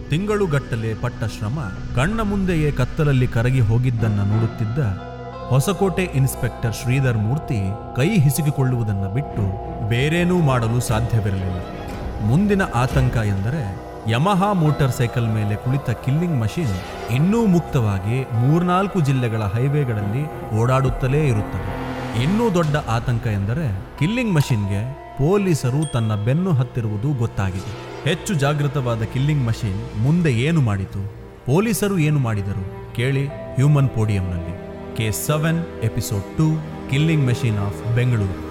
ತಿಂಗಳುಗಟ್ಟಲೆ ಪಟ್ಟ ಶ್ರಮ ಕಣ್ಣ ಮುಂದೆಯೇ ಕತ್ತಲಲ್ಲಿ ಕರಗಿ ಹೋಗಿದ್ದನ್ನ ನೋಡುತ್ತಿದ್ದ ಹೊಸಕೋಟೆ ಇನ್ಸ್ಪೆಕ್ಟರ್ ಶ್ರೀಧರ್ ಮೂರ್ತಿ ಕೈ ಹಿಸುಕಿಕೊಳ್ಳುವುದನ್ನ ಬಿಟ್ಟು ಬೇರೇನೂ ಮಾಡಲು ಸಾಧ್ಯವಿರಲಿಲ್ಲ ಮುಂದಿನ ಆತಂಕ ಎಂದರೆ ಯಮಹಾ ಮೋಟಾರ್ ಸೈಕಲ್ ಮೇಲೆ ಕುಳಿತ ಕಿಲ್ಲಿಂಗ್ ಮಷಿನ್ ಇನ್ನೂ ಮುಕ್ತವಾಗಿ ಮೂರ್ನಾಲ್ಕು ಜಿಲ್ಲೆಗಳ ಹೈವೇಗಳಲ್ಲಿ ಓಡಾಡುತ್ತಲೇ ಇರುತ್ತದೆ ಇನ್ನೂ ದೊಡ್ಡ ಆತಂಕ ಎಂದರೆ ಕಿಲ್ಲಿಂಗ್ ಮಷಿನ್ಗೆ ಪೊಲೀಸರು ತನ್ನ ಬೆನ್ನು ಹತ್ತಿರುವುದು ಗೊತ್ತಾಗಿದೆ ಹೆಚ್ಚು ಜಾಗೃತವಾದ ಕಿಲ್ಲಿಂಗ್ ಮಷಿನ್ ಮುಂದೆ ಏನು ಮಾಡಿತು ಪೊಲೀಸರು ಏನು ಮಾಡಿದರು ಕೇಳಿ ಹ್ಯೂಮನ್ ಪೋಡಿಯಂನಲ್ಲಿ K seven episode two killing machine of Bengaluru